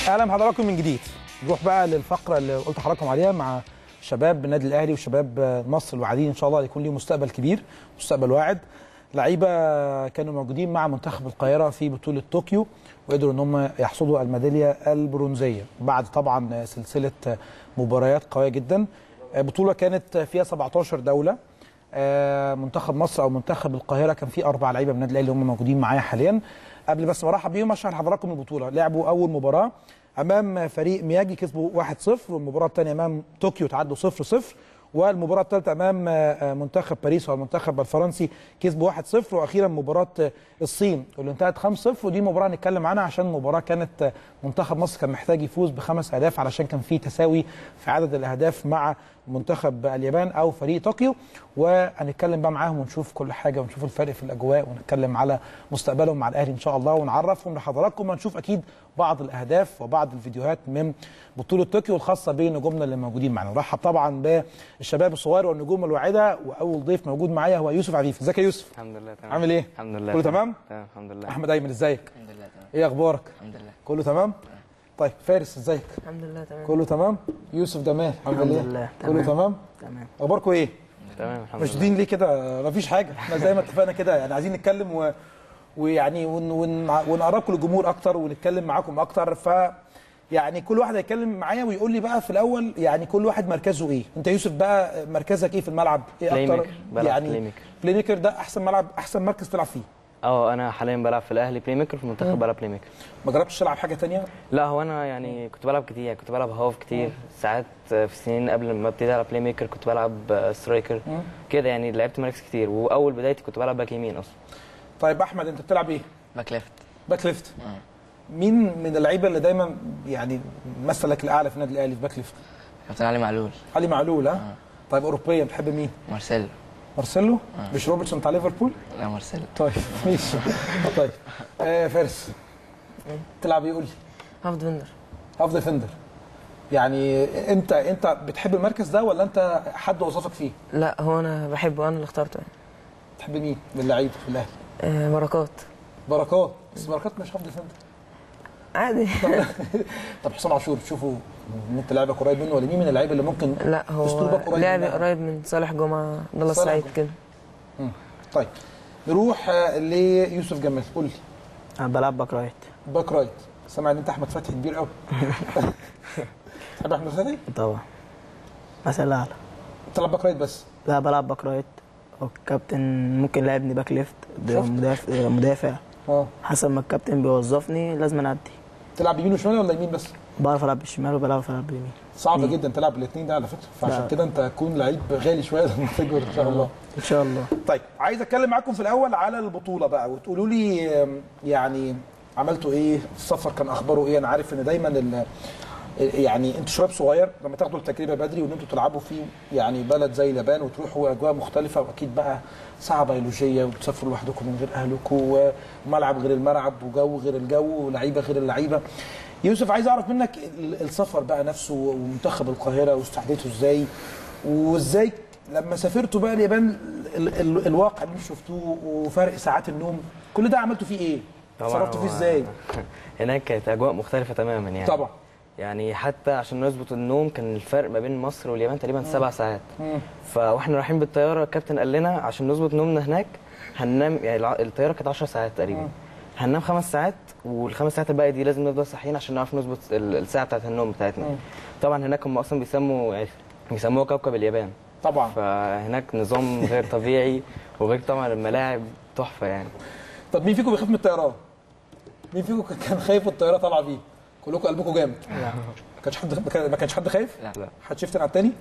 اهلا بحضراتكم من جديد نروح بقى للفقره اللي قلت لحضراتكم عليها مع شباب النادي الاهلي وشباب مصر الواعدين ان شاء الله يكون ليهم مستقبل كبير مستقبل واعد لعيبه كانوا موجودين مع منتخب القاهره في بطوله طوكيو وقدروا ان هم يحصدوا الميداليه البرونزيه بعد طبعا سلسله مباريات قويه جدا بطوله كانت فيها 17 دوله منتخب مصر او منتخب القاهره كان فيه اربع لعيبه من النادي الاهلي اللي هم موجودين معايا حاليا قبل بس ما ارحب بيهم اشرح لحضراتكم البطوله لعبوا اول مباراه امام فريق مياجي كسبوا 1-0 والمباراه الثانيه امام طوكيو تعادلوا 0-0 والمباراه الثالثه امام منتخب باريس او المنتخب الفرنسي كسبوا 1-0 واخيرا مباراه الصين اللي انتهت 5-0 ودي مباراه هنتكلم عنها عشان المباراه كانت منتخب مصر كان محتاج يفوز بخمس اهداف علشان كان في تساوي في عدد الاهداف مع منتخب اليابان او فريق طوكيو وهنتكلم بقى معاهم ونشوف كل حاجه ونشوف الفرق في الاجواء ونتكلم على مستقبلهم مع الاهلي ان شاء الله ونعرفهم لحضراتكم ونشوف اكيد بعض الاهداف وبعض الفيديوهات من بطوله طوكيو الخاصه بنجومنا اللي موجودين معانا نرحب طبعا بالشباب الصغير والنجوم الواعده واول ضيف موجود معايا هو يوسف عفيف ازيك يا يوسف الحمد لله تمام عامل ايه الحمد لله كله تمام تمام الحمد لله احمد ايمن ازيك الحمد لله تمام ايه اخبارك الحمد لله كله تمام طيب فارس ازيك الحمد لله تمام كله تمام يوسف جمال الحمد الحمد لله لله، كله تمام. تمام تمام اخباركم ايه تمام الحمد مشدودين ليه كده مفيش حاجه احنا زي ما اتفقنا كده يعني عايزين نتكلم و... ويعني ون... ون... ونقربكم للجمهور اكتر ونتكلم معاكم اكتر ف يعني كل واحد هيتكلم معايا ويقول لي بقى في الاول يعني كل واحد مركزه ايه انت يوسف بقى مركزك ايه في الملعب ايه بلاي اكتر ميكر، بلعب يعني بلاي ميكر. بلاي ميكر ده احسن ملعب احسن مركز تلعب فيه اه انا حاليا بلعب في الاهلي بلاي ميكر في المنتخب بلعب بلاي ميكر ما جربتش تلعب حاجه تانية لا هو انا يعني كنت بلعب كتير يعني كنت بلعب هاف كتير ساعات في السنين قبل ما ابتدي العب بلاي ميكر كنت بلعب سترايكر كده يعني لعبت مراكز كتير واول بدايتي كنت بلعب باك يمين اصلا طيب احمد انت بتلعب ايه باك ليفت باك ليفت مين من اللعيبه اللي دايما يعني مثلك الاعلى في النادي الاهلي في باك ليفت كابتن علي معلول علي معلول ها طيب اوروبيا بتحب مين مارسيلو مارسيلو مش روبرتسون بتاع ليفربول لا مارسيلو طيب ماشي طيب آه فارس تلعب ايه قول لي هاف ديفندر هاف ديفندر يعني انت انت بتحب المركز ده ولا انت حد وظفك فيه لا هو انا بحبه انا اللي اخترته يعني. تحب مين من اللعيبه في الاهلي آه بركات بركات بس بركات مش هاف ديفندر عادي طب حسام عاشور تشوفه ان انت لاعبك قريب منه ولا مين من اللعيبه اللي ممكن لا هو أسلوبك قريب لعب منها. قريب من صالح جمعه عبد الله صالح السعيد جمعة. كده مم. طيب نروح آه، ليوسف جمال قول لي انا بلعب باك رايت باك رايت سامع ان انت احمد فتحي كبير قوي تحب احمد فتحي طبعا مثلا اعلى تلعب باك رايت بس لا بلعب باك رايت والكابتن ممكن لعبني باك ليفت ده شفت؟ مدافع مدافع اه حسب ما الكابتن بيوظفني لازم اعدي تلعب يمين وشمال ولا يمين بس بعرف العب بالشمال وبلعب العب باليمين صعب جدا تلعب الاثنين ده على فكره فعشان لا. كده انت هتكون لعيب غالي شويه لما تكبر ان شاء الله ان شاء الله طيب عايز اتكلم معاكم في الاول على البطوله بقى وتقولوا لي آم، يعني عملتوا ايه السفر كان اخباره ايه انا عارف ان دايما ال يعني انتوا شباب صغير لما تاخدوا التجربه بدري وان انتوا تلعبوا في يعني بلد زي اليابان وتروحوا اجواء مختلفه واكيد بقى ساعه بيولوجيه وتسافروا لوحدكم من غير اهلكم وملعب غير الملعب وجو غير الجو ولعيبه غير اللعيبه يوسف عايز اعرف منك ال- السفر بقى نفسه ومنتخب القاهره واستعديته ازاي وازاي لما سافرتوا بقى اليابان ال ال الواقع اللي انتوا شفتوه وفرق ساعات النوم كل ده عملتوا فيه ايه؟ صرفتوا فيه هو ازاي؟ هناك كانت اجواء مختلفه تماما يعني طبعا يعني حتى عشان نظبط النوم كان الفرق ما بين مصر واليابان تقريبا سبع ساعات فاحنا رايحين بالطياره الكابتن قال لنا عشان نظبط نومنا هناك هننام يعني الع- الطياره كانت 10 ساعات تقريبا هننام خمس ساعات والخمس ساعات الباقيه دي لازم نفضل صاحيين عشان نعرف نظبط ال- الساعه بتاعت النوم بتاعتنا طبعا هناك هم اصلا بيسموا يعني بيسموها كوكب اليابان طبعا فهناك نظام غير طبيعي وغير طبعا الملاعب تحفه يعني طب مين فيكم بيخاف من الطيران؟ مين فيكم كان خايف الطياره طالعه بيه؟ كلكم قلبكم جامد لا ما كانش حد ما كان- ما كانش حد خايف؟ لا. لا. حد شفتن على التاني؟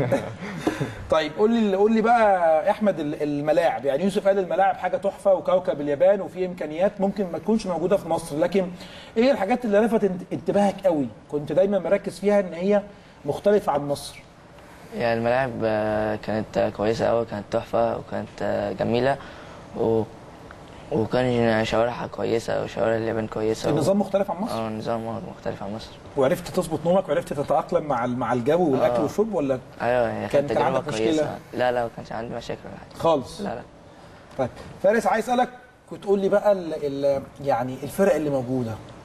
طيب قول لي قول لي بقى يا احمد ال- الملاعب يعني يوسف قال الملاعب حاجه تحفه وكوكب اليابان وفي امكانيات ممكن ما تكونش موجوده في مصر لكن ايه الحاجات اللي لفتت انتباهك قوي؟ كنت دايما مركز فيها ان هي مختلفه عن مصر يعني الملاعب آه، كانت آه، كويسة أوي كانت تحفة وكانت آه، جميلة و... وكان شوارعها كويسة وشوارع اليابان كويسة النظام مختلف عن مصر اه النظام مختلف عن مصر وعرفت تظبط نومك وعرفت تتاقلم مع ال- مع الجو والاكل آه. والشرب ولا ايوه هي كان- كانت كان تجربة عندك مشكلة؟ كويسة لا لا ما كانش عندي مشاكل ولا حاجة خالص لا لا طيب فارس عايز اسالك كنت تقول لي بقى ال ال يعني الفرق اللي موجوده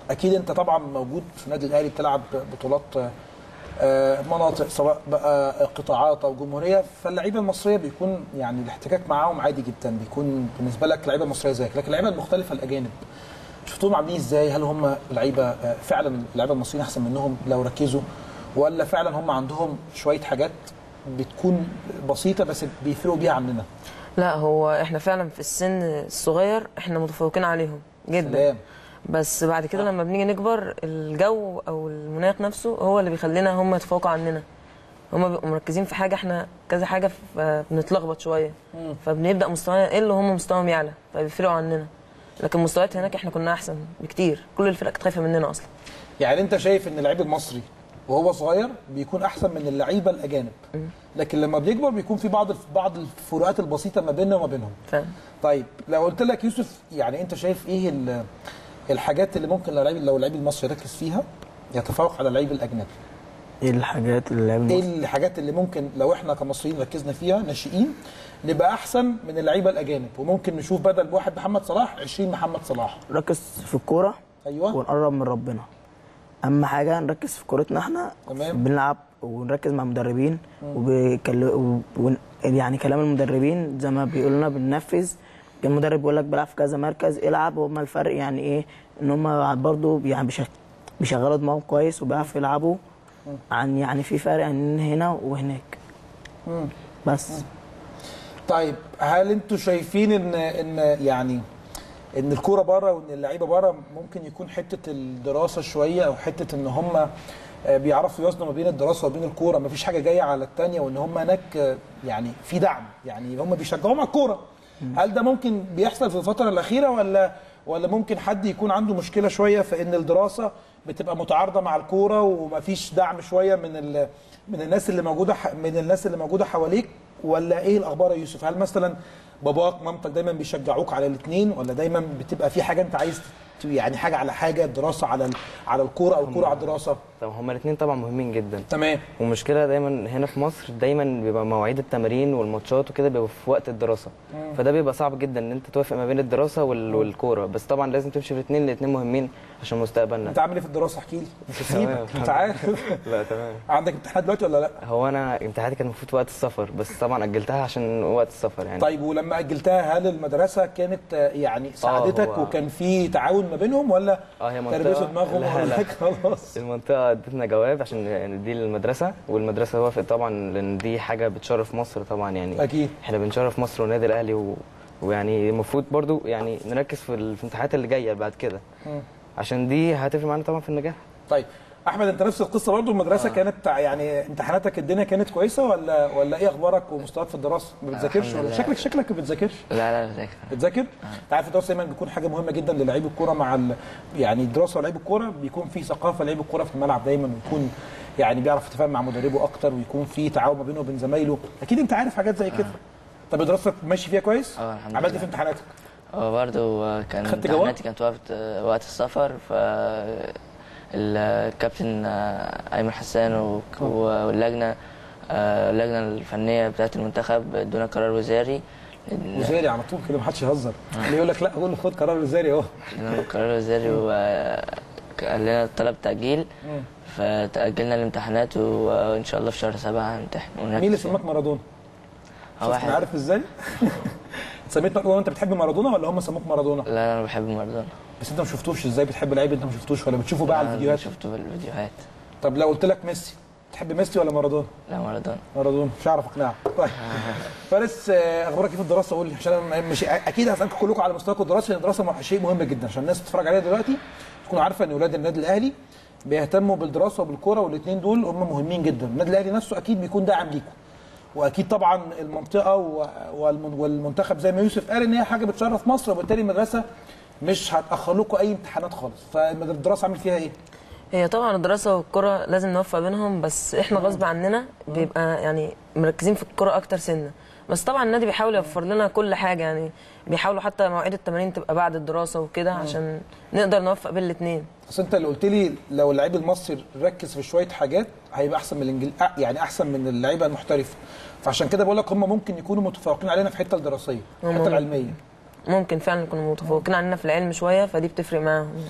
اكيد انت طبعا موجود في النادي الاهلي بتلعب بطولات آه، مناطق سواء بقى قطاعات او جمهوريه فاللعيبه المصريه بيكون يعني الاحتكاك معاهم عادي جدا بيكون بالنسبه لك لعيبه مصريه زيك لكن اللعيبه المختلفه الاجانب شفتوهم عاملين ازاي هل هم لعيبه آه، فعلا اللعيبه المصريين احسن منهم لو ركزوا ولا فعلا هم عندهم شويه حاجات بتكون بسيطه بس بيفرقوا بيها عننا لا هو احنا فعلا في السن الصغير احنا متفوقين عليهم جدا سلام بس بعد كده لما بنيجي نكبر الجو او المناخ نفسه هو اللي بيخلينا هم يتفوقوا عننا هم بيبقوا مركزين في حاجه احنا كذا حاجه فبنتلخبط شويه فبنبدا مستوانا يقل وهم مستواهم يعلى فبيفرقوا عننا لكن مستويات هناك احنا كنا احسن بكتير كل الفرق كانت خايفه مننا اصلا يعني انت شايف ان اللعيب المصري وهو صغير بيكون احسن من اللعيبه الاجانب لكن لما بيكبر بيكون في بعض بعض الفروقات البسيطه ما بيننا وما بينهم فاهم طيب لو قلت لك يوسف يعني انت شايف ايه ال- الحاجات اللي ممكن لو اللعيب لو اللعيب المصري يركز فيها يتفوق على اللعيب الاجنبي ايه الحاجات اللي لعب ايه المصري الحاجات اللي ممكن لو احنا كمصريين ركزنا فيها ناشئين نبقى احسن من اللعيبه الاجانب وممكن نشوف بدل واحد محمد صلاح 20 محمد صلاح نركز في الكوره ايوه ونقرب من ربنا اهم حاجه نركز في كورتنا احنا تمام. بنلعب ونركز مع المدربين وبيكل... و... يعني كلام المدربين زي ما بيقولوا لنا بننفذ المدرب بيقول لك بيلعب في كذا مركز العب وما الفرق يعني ايه ان هم برضه يعني بيشغ... بيشغلوا دماغهم كويس وبيعرفوا يلعبوا عن يعني في فرق عن هنا وهناك مم. بس طيب هل انتوا شايفين ان ان يعني ان الكوره بره وان اللعيبه بره ممكن يكون حته الدراسه شويه او حته ان هم آه، بيعرفوا يوازنوا ما بين الدراسه وبين الكوره ما فيش حاجه جايه على الثانيه وان هم هناك آه، يعني في دعم يعني هم بيشجعوهم على الكوره هل ده ممكن بيحصل في الفتره الاخيره ولا ولا ممكن حد يكون عنده مشكله شويه في ان الدراسه بتبقى متعارضه مع الكوره ومفيش دعم شويه من ال- من الناس اللي موجوده ح- من الناس اللي موجوده حواليك ولا ايه الاخبار يا يوسف هل مثلا باباك مامتك دايما بيشجعوك على الاثنين ولا دايما بتبقى في حاجه انت عايز ت- يعني حاجه على حاجه الدراسه على ال- على الكوره او الكوره على الدراسه طب هما الاثنين طبعا مهمين جدا تمام ومشكله دايما هنا في مصر دايما بيبقى مواعيد التمارين والماتشات وكده بيبقى في وقت الدراسه فده بيبقى صعب جدا ان انت توافق ما بين الدراسه وال- والكوره بس طبعا لازم تمشي في الاثنين الاثنين مهمين عشان مستقبلنا انت عامل ايه في الدراسه احكي لي مش هسيبك تمام. انت عارف لا تمام عندك امتحانات دلوقتي ولا لا هو انا امتحاناتي كانت المفروض في وقت السفر بس طبعا اجلتها عشان وقت السفر يعني طيب ولما اجلتها هل المدرسه كانت آه، يعني ساعدتك هو- وكان في تعاون ما بينهم ولا اه هي منطقه تربسوا دماغهم لا وقالوا لا لك خلاص المنطقه ادتنا جواب عشان نديه للمدرسه والمدرسه وافقت طبعا لان دي حاجه بتشرف مصر طبعا يعني اكيد احنا بنشرف مصر والنادي الاهلي و... ويعني المفروض برضو يعني نركز في ال- في الامتحانات اللي جايه بعد كده مم. عشان دي هتفرق معانا طبعا في النجاح طيب احمد انت نفس القصه برضو المدرسه آه. كانت يعني امتحاناتك الدنيا كانت كويسه ولا ولا ايه اخبارك ومستواك في الدراسه ما بتذاكرش الحمد ولا لله. شكلك شكلك ما بتذاكرش لا لا بذاكر بتذاكر انت عارف الدراسه دايما بيكون حاجه مهمه جدا للعيب الكوره مع ال... يعني الدراسه ولعيب الكوره بيكون في ثقافه لعيب الكوره في الملعب دايما ويكون يعني بيعرف يتفاهم مع مدربه اكتر ويكون في تعاون ما بينه وبين زمايله اكيد انت عارف حاجات زي كده طب دراستك ماشي فيها كويس اه الحمد عملت لله. في امتحاناتك هو برضه كان خدت جواب؟ امتحاناتي كانت وقت وقت السفر ف الكابتن ايمن حسان وك- واللجنه آه، اللجنه الفنيه بتاعه المنتخب ادونا قرار وزاري وزاري على طول كده ما حدش يهزر اللي يقول لك لا قول له خد قرار وزاري اهو ادونا قرار وزاري وقال لنا طلب تاجيل فتاجلنا الامتحانات وان شاء الله في شهر سبعة هنمتحن ونركز مين اللي فيها. سماك مارادونا؟ هو شفت واحد انا عارف ازاي؟ سميت مارادونا وانت بتحب مارادونا ولا هم سموك مارادونا؟ لا لا انا بحب مارادونا بس انت ما شفتوش ازاي بتحب لعيب انت ما شفتوش ولا بتشوفه بقى على أنا الفيديوهات شفته في الفيديوهات طب لو قلت لك ميسي تحب ميسي ولا مارادونا؟ لا مارادونا مارادونا مش هعرف اقنعك طيب فارس آه، اخبارك ايه في الدراسه قول لي عشان انا مش اكيد هسالكم كلكم على مستواكم الدراسي لان الدراسه مه- شيء مهم جدا عشان الناس تتفرج عليها دلوقتي تكون عارفه ان اولاد النادي الاهلي بيهتموا بالدراسه وبالكوره والاثنين دول هم مهمين جدا النادي الاهلي نفسه اكيد بيكون داعم ليكم واكيد طبعا المنطقه و- والمن- والمنتخب زي ما يوسف قال ان هي حاجه بتشرف مصر وبالتالي المدرسه مش هتاخر لكم اي امتحانات خالص فالدراسه عامل فيها ايه؟ هي طبعا الدراسه والكره لازم نوفق بينهم بس احنا غصب عننا بيبقى يعني مركزين في الكره اكتر سنه بس طبعا النادي بيحاول يوفر لنا كل حاجه يعني بيحاولوا حتى مواعيد التمارين تبقى بعد الدراسه وكده عشان نقدر نوفق بين الاثنين بس انت اللي قلت لي لو اللعيب المصري ركز في شويه حاجات هيبقى احسن من الانجل أ- يعني احسن من اللعيبه المحترفه فعشان كده بقول لك هم ممكن يكونوا متفوقين علينا في الحته الدراسيه هم الحته العلميه ممكن فعلا يكونوا متفوقين عننا في العلم شويه فدي بتفرق معاهم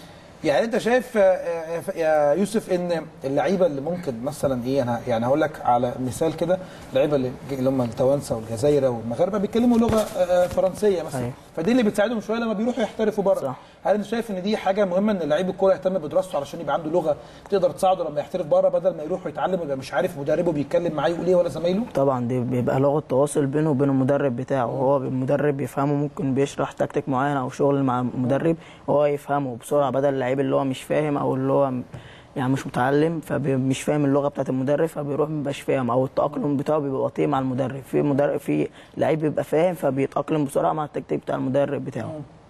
يعني انت شايف آه، آه، يا يوسف ان اللعيبه اللي ممكن مثلا ايه انا يعني هقول لك على مثال كده اللعيبه اللي اللي هم التوانسه والجزائر والمغاربه بيتكلموا لغه آه، آه، فرنسيه مثلا أيوة. فدي اللي بتساعدهم شويه لما بيروحوا يحترفوا بره صح. هل انت شايف ان دي حاجه مهمه ان لعيب الكوره يهتم بدراسته علشان يبقى عنده لغه تقدر تساعده لما يحترف بره بدل ما يروح ويتعلم ويبقى مش عارف مدربه بيتكلم معاه يقول ايه ولا زمايله طبعا دي بيبقى لغه تواصل بينه وبين المدرب بتاعه هو المدرب بيفهمه ممكن بيشرح تكتيك معين او شغل مع المدرب هو يفهمه بسرعه بدل اللعيب اللي هو مش فاهم او اللي هو يعني مش متعلم فمش فاهم اللغه بتاعت المدرب فبيروح مبقاش فاهم او التاقلم بتاعه بيبقى بطيء مع المدرب في مدرب في لعيب بيبقى فاهم فبيتاقلم بسرعه مع التكتيك بتاع المدرب بتاعه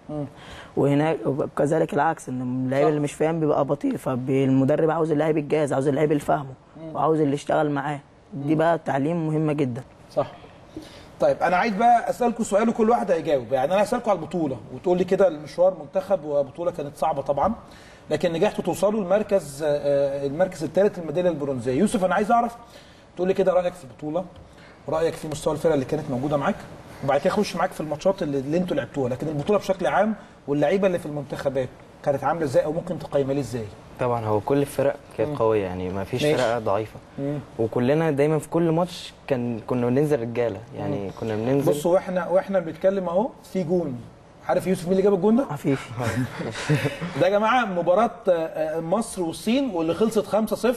وهناك كذلك العكس ان اللعيب اللي مش فاهم بيبقى بطيء فالمدرب عاوز اللعيب الجاهز عاوز اللعيب اللي فاهمه وعاوز اللي يشتغل معاه دي بقى التعليم مهمه جدا صح طيب انا عايز بقى اسالكم سؤال وكل واحد هيجاوب يعني انا هسالكم على البطوله وتقول لي كده المشوار منتخب وبطوله كانت صعبه طبعا لكن نجحتوا توصلوا المركز آه، المركز الثالث الميداليه البرونزيه يوسف انا عايز اعرف تقول لي كده رايك في البطوله رايك في مستوى الفرق اللي كانت موجوده معاك وبعد كده اخش معاك في الماتشات اللي, اللي انتوا لعبتوها لكن البطوله بشكل عام واللعيبه اللي في المنتخبات كانت عامله ازاي او ممكن تقيمها لي ازاي طبعا هو كل الفرق كانت قويه يعني ما فيش ماشي. فرقه ضعيفه مم. وكلنا دايما في كل ماتش كان كنا بننزل رجاله يعني كنا بننزل بصوا واحنا واحنا بنتكلم اهو في جون عارف يوسف مين اللي جاب الجون ده؟ عفيفي ده يا جماعه مباراه آه، آه، مصر والصين واللي خلصت 5-0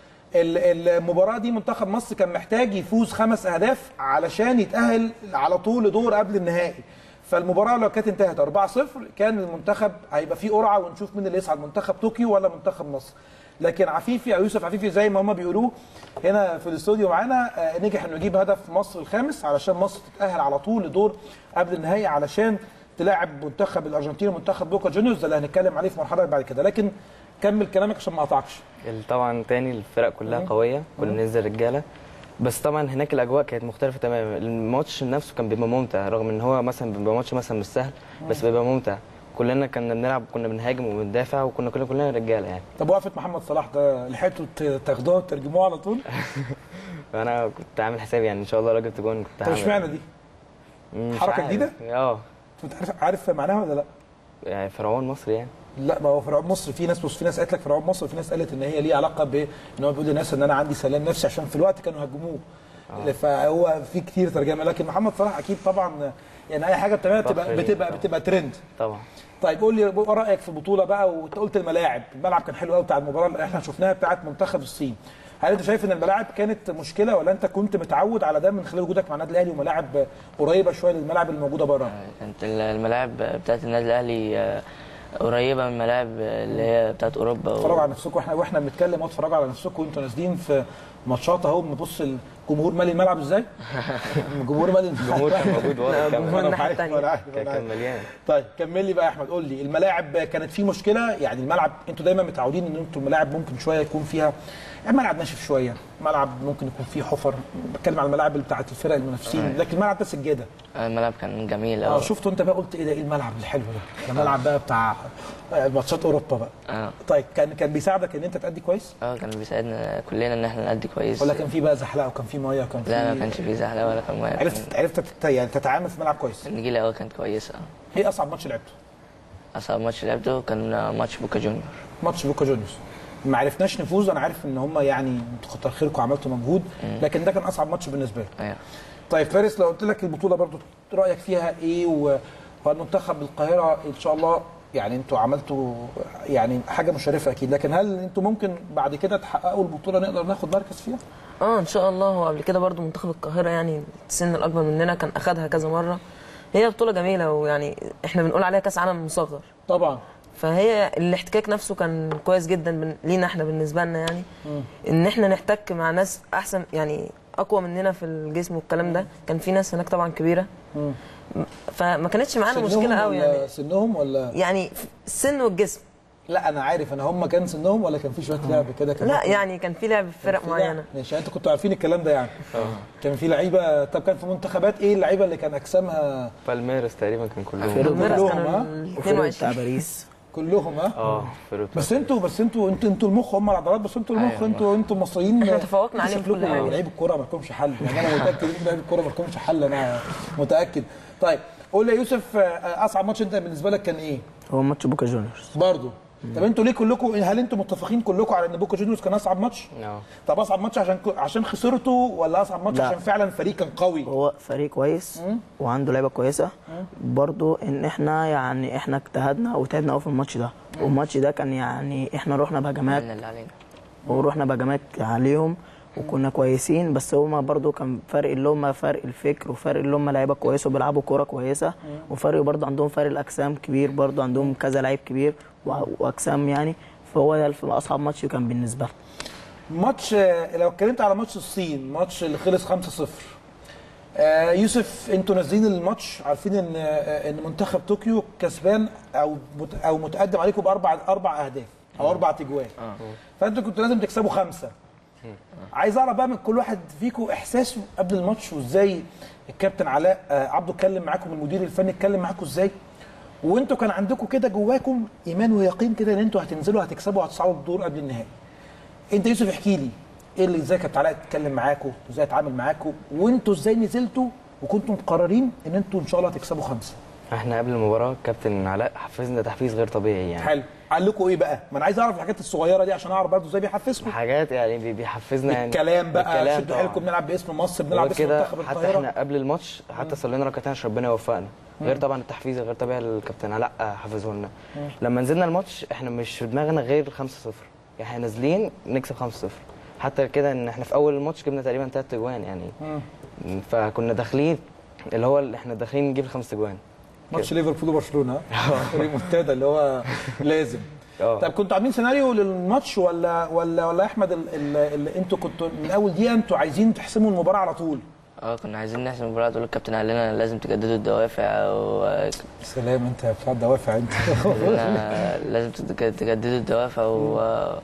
ال- المباراه دي منتخب مصر كان محتاج يفوز خمس اهداف علشان يتاهل على طول لدور قبل النهائي فالمباراه لو كانت انتهت 4-0 كان المنتخب هيبقى فيه قرعه ونشوف مين اللي يصعد منتخب طوكيو ولا منتخب مصر لكن عفيفي او يوسف عفيفي زي ما هم بيقولوه هنا في الاستوديو معانا آه، نجح انه يجيب هدف مصر الخامس علشان مصر تتاهل على طول لدور قبل النهائي علشان تلاعب منتخب الارجنتين ومنتخب بوكا جونيورز ده اللي هنتكلم عليه في مرحله بعد كده لكن كمل كلامك عشان ما اقطعكش ال- طبعا تاني الفرق كلها قويه كنا بننزل رجاله بس طبعا هناك الاجواء كانت مختلفه تماما الماتش نفسه كان بيبقى ممتع رغم ان هو مثلا بيبقى ماتش مثلا مش سهل بس بيبقى ممتع كلنا كنا بنلعب كنا بنهاجم وبندافع وكنا كلنا كلنا رجاله يعني طب وقفه محمد صلاح ده لحقتوا ت- تاخدوها وترجموها على طول فانا كنت عامل حسابي يعني ان شاء الله لو جبت جون كنت طب هعمل- اشمعنى دي؟ مم، مش حركة عارف. جديدة؟ اه انت عارف عارف معناها ولا لا؟ يعني فرعون مصر يعني لا ما هو فرعون مصر في ناس بص في ناس قالت لك فرعون مصر وفي ناس قالت ان هي ليها علاقه بان هو بيقول للناس ان انا عندي سلام نفسي عشان في الوقت كانوا هاجموه فهو في كتير ترجمه لكن محمد صلاح اكيد طبعا يعني اي حاجه بتعملها فخر بتبقى ليه بتبقى طبعا. بتبقى ترند طبعا طيب قول لي رايك في البطوله بقى وانت قلت الملاعب الملعب كان حلو قوي بتاع المباراه اللي احنا شفناها بتاعت منتخب الصين هل انت شايف ان الملاعب كانت مشكله ولا انت كنت متعود على ده من خلال وجودك مع النادي الاهلي وملاعب قريبه شويه للملاعب اللي موجوده بره كانت الملاعب بتاعت النادي الاهلي آه، قريبه من الملاعب اللي هي بتاعت اوروبا اتفرجوا و... على نفسكم واحنا واحنا بنتكلم اهو اتفرجوا على نفسكم وانتوا نازلين في ماتشات اهو بنبص الجمهور مالي الملعب ازاي؟ الجمهور مالي الجمهور كان موجود ورا الجمهور كمان أنا الناحية عارف، التانية. أنا عارف، أنا كان عارف. كان مليان طيب كمل لي بقى يا احمد قول لي الملاعب كانت في مشكله يعني الملعب انتوا دايما متعودين ان انتوا الملاعب ممكن شويه يكون فيها يعني ملعب ناشف شويه ملعب ممكن يكون فيه حفر بتكلم على الملاعب اللي بتاعت الفرق المنافسين لكن الملعب ده سجاده الملعب كان جميل اه أوي شفتوا انت بقى قلت ايه ده ايه الملعب الحلو ده ده ملعب بقى بتاع آه، ماتشات اوروبا بقى اه طيب كان كان بيساعدك ان انت تأدي كويس اه كان بيساعدنا كلنا ان احنا نأدي كويس ولا كان في بقى زحلقه وكان في ميه وكان في لا ما كانش فيه زحلقه ولا كان ميه عرفت عرفت تت- يعني تتعامل في ملعب كويس النجيله اه كانت كويسه ايه اصعب ماتش لعبته اصعب ماتش لعبته كان ماتش بوكا جونيور ماتش بوكا جونيورز ما عرفناش نفوز انا عارف ان هم يعني كتر خيركم عملتوا مجهود لكن ده كان اصعب ماتش بالنسبه لي ايوه طيب فارس لو قلت لك البطوله برضو رايك فيها ايه و- والمنتخب القاهره ان شاء الله يعني انتوا عملتوا يعني حاجه مشرفه اكيد لكن هل انتوا ممكن بعد كده تحققوا البطوله نقدر ناخد مركز فيها؟ اه ان شاء الله هو قبل كده برضو منتخب القاهره يعني السن الاكبر مننا كان اخدها كذا مره هي بطوله جميله ويعني احنا بنقول عليها كاس عالم مصغر طبعا فهي الاحتكاك نفسه كان كويس جدا بن... لينا احنا بالنسبه لنا يعني ان احنا نحتك مع ناس احسن يعني اقوى مننا في الجسم والكلام ده كان في ناس هناك طبعا كبيره فما كانتش معانا سنهم مشكله قوي ولا يعني سنهم ولا يعني السن والجسم لا انا عارف انا هم كان سنهم ولا كان في شويه لعب كده كان لا يعني كان في لعب في فرق في لعب؟ معينه ماشي انتوا كنتوا عارفين الكلام ده يعني كان في لعيبه طب كان في منتخبات ايه اللعيبه اللي كان اجسامها بالميرس تقريبا كان كلهم فرق بالميراث كلهم، كانوا ها؟ ال وفرقة بتاع 22 باريس كلهم ها اه فرقة بس انتوا بس انتوا انتوا انتوا المخ هم العضلات بس انتوا المخ أيوة. انتوا انتوا المصريين احنا تفوقنا عليهم في كل شكلكم حاجة. لعيب الكوره ما لكمش حل يعني انا متاكد ان لعيب الكوره ما لكمش حل انا متاكد طيب قول لي يا يوسف آه، اصعب ماتش انت بالنسبه لك كان ايه؟ هو ماتش بوكا جونيورز برضه طب انتوا ليه كلكم هل انتوا متفقين كلكم على ان بوكا جونيورز كان اصعب ماتش؟ اه طب اصعب ماتش عشان عشان خسرته ولا اصعب ماتش لا. عشان فعلا الفريق كان قوي؟ هو فريق كويس وعنده لعيبه كويسه برضو ان احنا يعني احنا اجتهدنا وتعبنا قوي في الماتش ده والماتش ده كان يعني احنا رحنا بهجمات عملنا اللي علينا ورحنا بهجمات عليهم وكنا كويسين بس هما برضو كان فرق اللي هما فرق الفكر وفرق اللي هما لعيبه كويسه وبيلعبوا كوره كويسه وفرق برضو عندهم فرق الاجسام كبير برضو عندهم كذا لعيب كبير و- واجسام يعني فهو ده الف- اصعب ماتش كان بالنسبه لنا ماتش آه، لو اتكلمت على ماتش الصين ماتش اللي خلص 5-0 آه يوسف انتوا نازلين الماتش عارفين ان آه، ان منتخب طوكيو كسبان او مت او متقدم عليكم باربع اربع اهداف او اربع تجوان فانتوا كنتوا لازم تكسبوا خمسه عايز اعرف بقى من كل واحد فيكم احساسه قبل الماتش وازاي الكابتن علاء آه، عبده اتكلم معاكم المدير الفني اتكلم معاكم ازاي وانتوا كان عندكم كده جواكم ايمان ويقين كده ان انتوا هتنزلوا هتكسبوا هتصعدوا الدور قبل النهائي انت يوسف احكي لي ايه اللي ازاي كابتن علاء اتكلم معاكم وازاي اتعامل معاكم وانتوا ازاي نزلتوا وكنتوا مقررين ان انتوا ان شاء الله هتكسبوا خمسه احنا قبل المباراه كابتن علاء حفزنا تحفيز غير طبيعي يعني حلو قال لكم ايه بقى ما انا عايز اعرف الحاجات الصغيره دي عشان اعرف برضه ازاي بيحفزكم حاجات يعني بي- بيحفزنا يعني الكلام بقى بالكلام شدوا طبعاً. حيلكم بنلعب باسم مصر بنلعب غير باسم كده منتخب حتى القاهره احنا قبل الماتش حتى صلينا ركعتين عشان ربنا يوفقنا غير طبعا التحفيز غير طبيعي اللي الكابتن علاء حفظه لنا لما نزلنا الماتش احنا مش في دماغنا غير 5-0 يعني احنا نازلين نكسب 5-0 حتى كده ان احنا في اول الماتش جبنا تقريبا ثلاث اجوان يعني فكنا داخلين اللي هو اللي احنا داخلين نجيب الخمس اجوان ماتش ليفربول وبرشلونه ريمونتادا اللي هو لازم اه. طب كنتوا عاملين سيناريو للماتش ولا ولا ولا يا احمد ال- ال- اللي انتوا كنتوا من اول دقيقه انتوا عايزين تحسموا المباراه على طول اه كنا عايزين نحسم المباراة تقول الكابتن قال لنا لازم تجددوا الدوافع وقال سلام انت بتاع دوافع انت لنا لازم تتج- تجددوا الدوافع و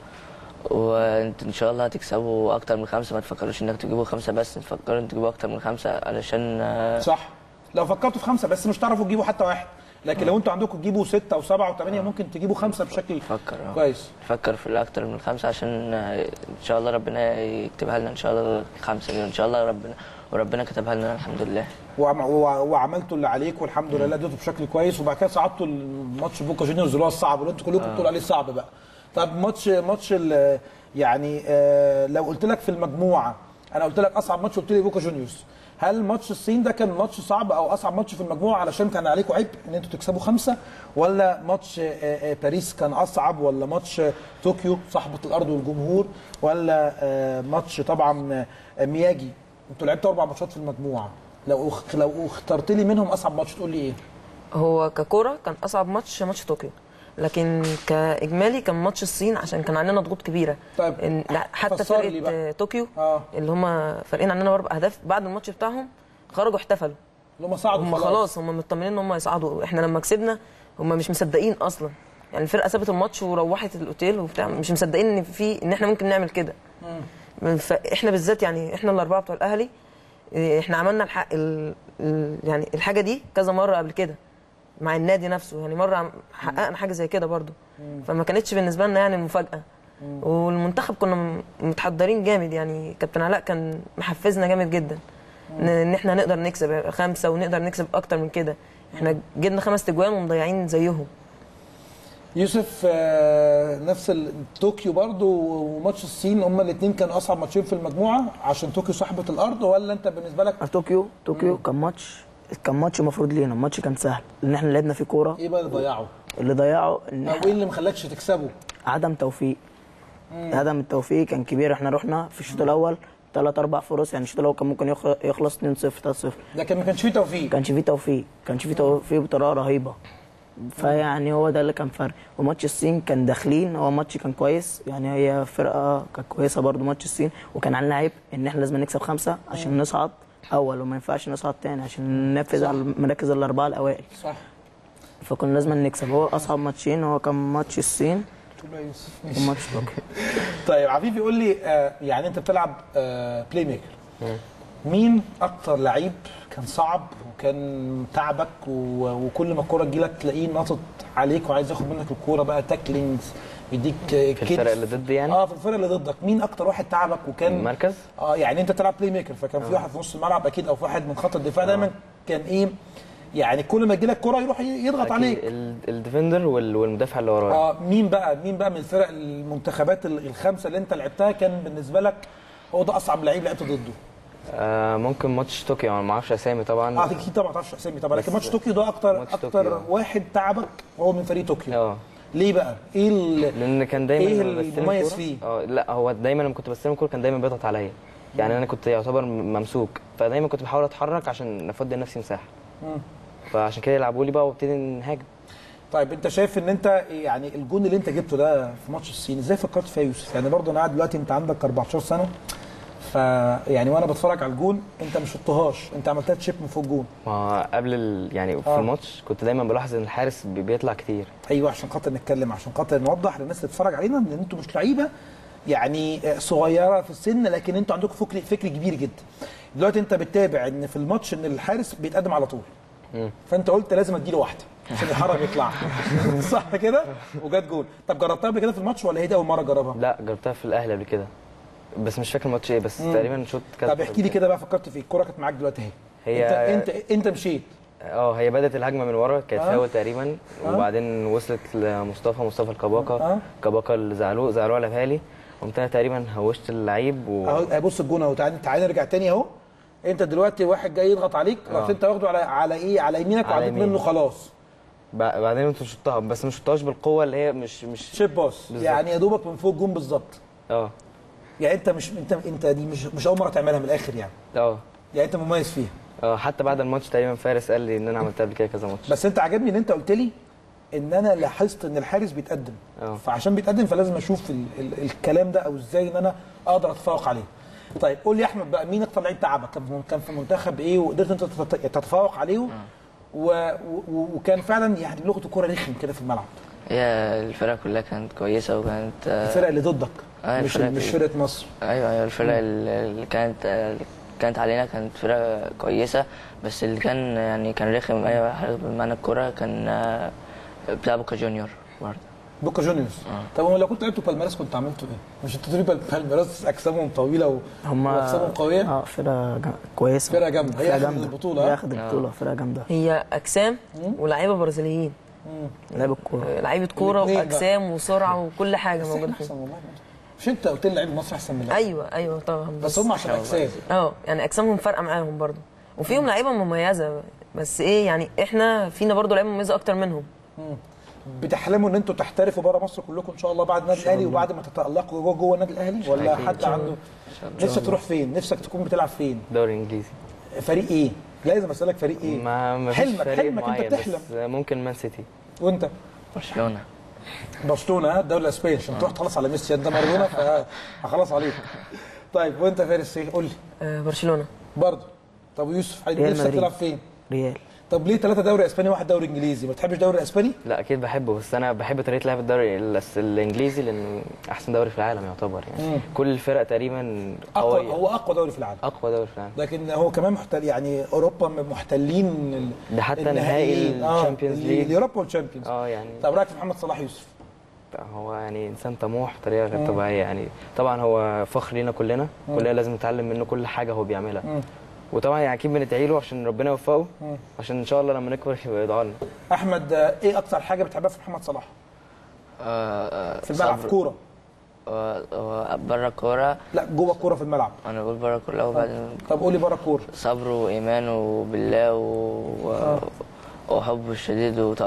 وانتوا ان شاء الله هتكسبوا اكتر من خمسه ما تفكروش انك تجيبوا خمسه بس تفكروا ان تجيبوا اكتر من خمسه علشان آه، صح لو فكرتوا في خمسه بس مش تعرفوا تجيبوا حتى واحد لكن لو انتوا عندكم تجيبوا سته وسبعه وثمانيه ممكن تجيبوا خمسه بشكل فكر اه كويس فكر في الاكتر من خمسه عشان آه، ان شاء الله ربنا يكتبها لنا ان شاء الله خمسه دي ان شاء الله ربنا وربنا كتبها لنا الحمد لله وعم- وع- وعملتوا اللي عليكم والحمد لله اديتوا بشكل كويس وبعد كده صعدتوا الماتش بوكا جونيورز اللي هو الصعب اللي انتوا كلكم بتقولوا عليه صعب بقى طب ماتش ماتش ال- يعني آه، لو قلت لك في المجموعه انا قلت لك اصعب ماتش قلت لي بوكا جونيورز هل ماتش الصين ده كان ماتش صعب او اصعب ماتش في المجموعه علشان كان عليكم عبء ان انتوا تكسبوا خمسه ولا ماتش آه، آه، باريس كان اصعب ولا ماتش آه، طوكيو صاحبه الارض والجمهور ولا آه، ماتش طبعا آه، مياجي انتوا لعبتوا اربع ماتشات في المجموعه لو اخ- لو اخترت لي منهم اصعب ماتش تقول لي ايه؟ هو ككوره كان اصعب ماتش ماتش طوكيو لكن كاجمالي كان ماتش الصين عشان كان علينا ضغوط كبيره طيب، إن لا حتى فسر لي فرقه بقى. آه، طوكيو اه اللي هم فارقين عننا باربع اهداف بعد الماتش بتاعهم خرجوا احتفلوا اللي هم صعدوا هم خلاص هم مطمنين ان هم يصعدوا احنا لما كسبنا هم مش مصدقين اصلا يعني الفرقه سابت الماتش وروحت الاوتيل وبتاع مش مصدقين ان في ان احنا ممكن نعمل كده فاحنا بالذات يعني احنا الاربعه بتوع الاهلي إيه، احنا عملنا الحق ال... ال... يعني الحاجه دي كذا مره قبل كده مع النادي نفسه يعني مره عم- حققنا حاجه زي كده برضو فما كانتش بالنسبه لنا يعني مفاجاه والمنتخب كنا م- متحضرين جامد يعني كابتن علاء كان محفزنا جامد جدا ان إن احنا نقدر نكسب خمسه ونقدر نكسب اكتر من كده احنا جبنا خمس تجوان ومضيعين زيهم يوسف آه، نفس ال- طوكيو برضو وماتش الصين هم الاثنين كانوا اصعب ماتشين في المجموعه عشان طوكيو صاحبه الارض ولا انت بالنسبه لك طوكيو طوكيو كان ماتش كان ماتش المفروض لينا الماتش كان سهل لان احنا لعبنا فيه كوره ايه بقى اللي ضيعه؟ اللي ضيعه ان او ايه إحنا اللي ما خلاكش تكسبه؟ عدم توفيق عدم التوفيق كان كبير احنا رحنا في الشوط الاول ثلاث اربع فرص يعني الشوط الاول كان ممكن يخ- يخلص 2 0 3 0 لكن ما كانش فيه توفيق كانش فيه توفيق كانش فيه توفيق بطريقه رهيبه فيعني هو ده اللي كان فرق وماتش الصين كان داخلين هو ماتش كان كويس يعني هي فرقه كانت كويسه برضو ماتش الصين وكان علينا عيب ان احنا لازم نكسب خمسه عشان نصعد اول وما ينفعش نصعد تاني عشان ننفذ على المراكز الاربعه الاوائل صح فكنا لازم نكسب هو اصعب ماتشين هو كان ماتش الصين تقول له يا يوسف ماشي. وماتش طوكيو طيب عفيف يقول لي آه يعني انت بتلعب آه بلاي ميكر مين اكتر لعيب كان صعب وكان تعبك و... وكل ما الكوره تجيلك تلاقيه ناطط عليك وعايز ياخد منك الكوره بقى تاكلينجز يديك في في الفرق اللي ضد يعني اه في الفرق اللي ضدك مين اكتر واحد تعبك وكان مركز اه يعني انت تلعب بلاي ميكر فكان في واحد في نص الملعب اكيد او في واحد من خط الدفاع دايما كان ايه يعني كل ما يجي لك كره يروح يضغط أكيد عليك ال- الديفندر وال- والمدافع اللي ورايا اه مين بقى مين بقى من الفرق المنتخبات ال- الخمسه اللي انت لعبتها كان بالنسبه لك هو ده اصعب لعيب لعبت ضده آه ممكن ماتش طوكيو انا ما اعرفش اسامي طبعا اه اكيد طبعا ما تعرفش اسامي طبعا لكن بس- ماتش طوكيو ده اكتر ماتش اكتر طوكيو. واحد تعبك هو من فريق طوكيو اه ليه بقى ايه ال... لان كان دايما إيه لما بستلم المميز كورة- فيه؟ اه لا هو دايما لما كنت بستلم الكوره كان دايما بيضغط عليا يعني انا كنت يعتبر م- ممسوك فدايما كنت بحاول اتحرك عشان افضي لنفسي مساحه مم. فعشان كده يلعبوا لي بقى وابتدي نهاجم طيب انت شايف ان انت يعني الجون اللي انت جبته ده في ماتش الصين ازاي فكرت فيها يا يوسف يعني برضه انا قاعد دلوقتي انت عندك 14 سنه ف يعني وانا بتفرج على الجون انت مش شطهاش انت عملتها تشيب من فوق الجون ما قبل ال... يعني في آه. الماتش كنت دايما بلاحظ ان الحارس بي- بيطلع كتير ايوه عشان خاطر نتكلم عشان خاطر نوضح للناس اللي بتتفرج علينا ان انتوا مش لعيبه يعني صغيره في السن لكن انتوا عندكم فكر فكر كبير جدا دلوقتي انت بتتابع ان في الماتش ان الحارس بيتقدم على طول مم. فانت قلت لازم اديله واحده عشان الحرم يطلع صح كده وجت جول طب جربتها قبل كده في الماتش ولا هي دي اول مره جربها لا جربتها في الاهلي قبل كده بس مش فاكر ماتش ايه بس مم. تقريبا شوط كذا طب احكي لي كده بقى فكرت في الكوره كانت معاك دلوقتي اهي هي انت انت انت مشيت اه هي بدات الهجمه من ورا كانت آه. فاول تقريبا آه. وبعدين وصلت لمصطفى مصطفى الكباكه آه. كباكه اللي زعلوه زعلوه لعبها لي قمت انا تقريبا هوشت اللعيب و... اهو اهو بص الجون اهو تعالى تعالى نرجع تاني اهو انت دلوقتي واحد جاي يضغط عليك آه. رحت انت واخده على على ايه على يمينك على وعديت يميني. منه خلاص ب- بعدين انت شطها بس ما شطهاش بالقوه اللي هي مش مش شيب باص بالظبط. يعني يا دوبك من فوق الجون بالظبط اه يعني انت مش انت انت دي مش مش اول مره تعملها من الاخر يعني اه يعني انت مميز فيها اه حتى بعد الماتش تقريبا فارس قال لي ان انا عملتها قبل كده كذا ماتش بس انت عجبني ان انت قلت لي ان انا لاحظت ان الحارس بيتقدم اه. فعشان بيتقدم فلازم اشوف ال ال الكلام ده او ازاي ان انا اقدر اتفوق عليه طيب قول لي يا احمد بقى مين اكتر لعيب تعبك كان في- كان في منتخب ايه وقدرت انت تت- تتفوق عليه و و وكان فعلا يعني بلغه الكوره رخم كده في الملعب هي الفرقة كلها كانت كويسة وكانت آه، الفرق اللي ضدك آه، مش الفرق مش اللي- فرقه مصر ايوه ايوه الفرقة اللي اللي كانت آه، اللي كانت علينا كانت فرقة كويسة بس اللي كان يعني كان رخم ايوه حاجة بمعنى الكورة كان آه، بتاع بوكا جونيور برضه بوكا جونيورز طب هو لو كنت لعبتوا بالميراس كنت عملتوا ايه؟ مش انتوا تقولوا بال- بالميراس اجسامهم طويله و... هم واجسامهم قويه اه فرقه جا- كويسه فرقة جامدة. هي فرقة أخدت جامدة. البطولة، هي ها؟ اخذت البطوله فرقه جامده هي اجسام ولاعيبه برازيليين لعب الكوره آه، لعيبه كوره الاتنين بقى. واجسام وسرعه وكل حاجه بس موجوده احنا فيهم احسن والله مش انت قلت لي لعيب مصر احسن من لعيب ايوه ايوه طبعا بس هم عشان اجسام اه يعني اجسامهم فارقه معاهم برضو وفيهم لعيبه مميزه بس ايه يعني احنا فينا برضو لعيبه مميزه اكتر منهم بتحلموا ان انتوا تحترفوا بره مصر كلكم ان شاء الله بعد النادي الاهلي وبعد ما تتالقوا جوه جوه النادي الاهلي ولا أكيد. حد عنده نفسك تروح فين؟ نفسك تكون بتلعب فين؟ دوري انجليزي فريق ايه؟ لازم اسالك فريق ايه؟ ما ما فيش حلمك فريق حلمك انت معين بتحلم بس ممكن مان سيتي وانت برشلونة برشلونه ها الدوري الاسباني عشان تروح تخلص على ميسي انت مارادونا فهخلص عليك طيب وانت فارس ايه؟ قول لي آه برشلونه برضه طب يوسف ريال نفسك مدريد. تلعب فين؟ ريال طب ليه ثلاثه دوري اسباني واحد دوري انجليزي؟ ما بتحبش الدوري الاسباني؟ لا اكيد بحبه بس انا بحب طريقه لعب الدوري ال- الانجليزي لانه احسن دوري في العالم يعتبر يعني مم. كل الفرق تقريبا اقوى قويه هو اقوى دوري في العالم اقوى دوري في العالم لكن هو كمان محتل يعني اوروبا محتلين ال- ده حتى نهائي النهائيين. آه، الشامبيونز ال- ليج اليوروبا والشامبيونز اه يعني طب رايك في محمد صلاح يوسف؟ هو يعني انسان طموح بطريقه غير طبيعيه يعني طبعا هو فخر لينا كلنا كلنا لازم نتعلم منه كل حاجه هو بيعملها مم. وطبعا يعني اكيد بندعي له عشان ربنا يوفقه عشان ان شاء الله لما نكبر يبقى يدعوا لنا احمد آه، ايه اكتر حاجه بتحبها في محمد صلاح؟ آه، آه، في الملعب في صبر. كوره و- و- بره الكورة لا جوه الكوره في الملعب انا بقول بره الكورة وبعدين طب قولي بره الكوره صبره وإيمانه بالله و... و... وحبه الشديد وت-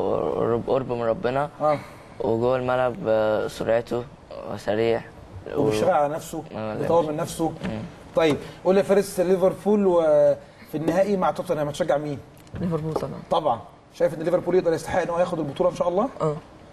وقرب من ربنا اه وجوه الملعب آه، سرعته وسريع و- وبيشتغل على نفسه آه، لا. بيطور من نفسه طيب قول لي يا فارس ليفربول وفي النهائي مع توتنهام هتشجع مين؟ ليفربول طبعا طبعا شايف ان ليفربول يقدر يستحق ان هو ياخد البطوله ان شاء الله؟ اه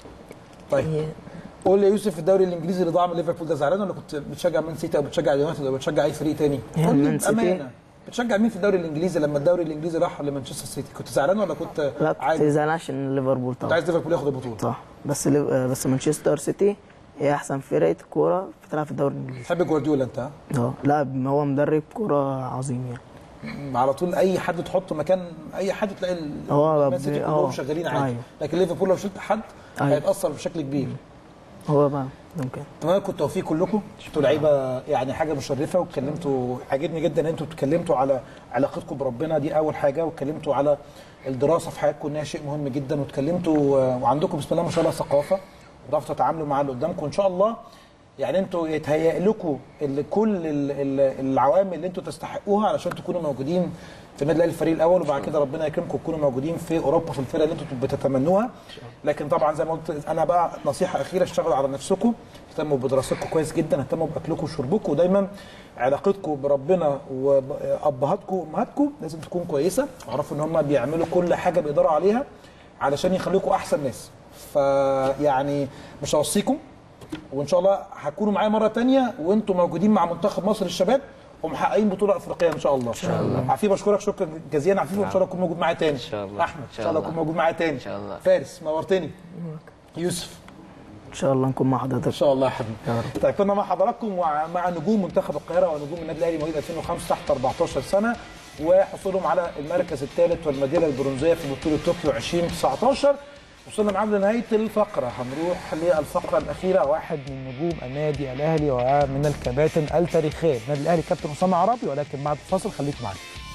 طيب هي قول لي يا يوسف الدوري الانجليزي اللي ضاع من ليفربول ده زعلان ولا كنت بتشجع مان سيتي او بتشجع اليونايتد او بتشجع اي فريق تاني؟ يعني قول لي مان سيتي. بامانه بتشجع مين في الدوري الانجليزي لما الدوري الانجليزي راح لمانشستر سيتي؟ كنت زعلان ولا كنت لا كنت عادي؟ زعلان عشان ليفربول كنت طبعا عايز ليفربول ياخد البطوله صح بس ليف- آه، بس مانشستر سيتي هي احسن فرقه كوره بتلعب في الدوري الانجليزي تحب جوارديولا انت ها؟ اه لا هو مدرب كوره عظيم يعني على طول اي حد تحطه مكان اي حد تلاقي ال- هو مان سيتي بي- كلهم اه. شغالين عادي أيوة. لكن ليفربول لو شلت حد أيوة. هيتاثر بشكل كبير هو بقى ممكن اتمنى لكم التوفيق كلكم انتوا لعيبه يعني حاجه مشرفه واتكلمتوا عاجبني جدا ان انتوا اتكلمتوا على علاقتكم بربنا دي اول حاجه واتكلمتوا على الدراسه في حياتكم انها شيء مهم جدا واتكلمتوا آه، وعندكم بسم الله ما شاء الله ثقافه وتعرفوا تتعاملوا مع اللي قدامكم ان شاء الله يعني انتوا يتهيأ لكم ال- كل ال- ال- العوامل اللي انتوا تستحقوها علشان تكونوا موجودين في النادي الاهلي الفريق الاول وبعد كده ربنا يكرمكم تكونوا موجودين في اوروبا في الفرقه اللي انتوا بتتمنوها لكن طبعا زي ما قلت انا بقى نصيحه اخيره اشتغلوا على نفسكم اهتموا بدراستكم كويس جدا اهتموا باكلكم وشربكم ودايما علاقتكم بربنا وابهاتكم وامهاتكم لازم تكون كويسه واعرفوا ان هم بيعملوا كل حاجه بيقدروا عليها علشان يخليكم احسن ناس فيعني مش هوصيكم وان شاء الله هتكونوا معايا مره تانية وانتم موجودين مع منتخب مصر الشباب ومحققين بطوله افريقيه ان شاء الله ان شاء الله عفيف بشكرك شكرا جزيلا عفيف وان شاء الله تكون موجود معايا تاني ان شاء الله. احمد ان شاء الله تكون موجود معايا تاني ان شاء الله. فارس نورتني يوسف ان شاء الله نكون مع حضرتك ان شاء الله يا حبيبي طيب كنا مع حضراتكم ومع نجوم منتخب القاهره ونجوم النادي الاهلي مواليد 2005 تحت 14 سنه وحصولهم على المركز الثالث والميداليه البرونزيه في بطوله طوكيو 2019 وصلنا معاهم لنهايه الفقره هنروح للفقره الاخيره واحد من نجوم النادي الاهلي ومن الكباتن التاريخيه النادي الاهلي كابتن اسامه عربي ولكن بعد الفاصل خليك معانا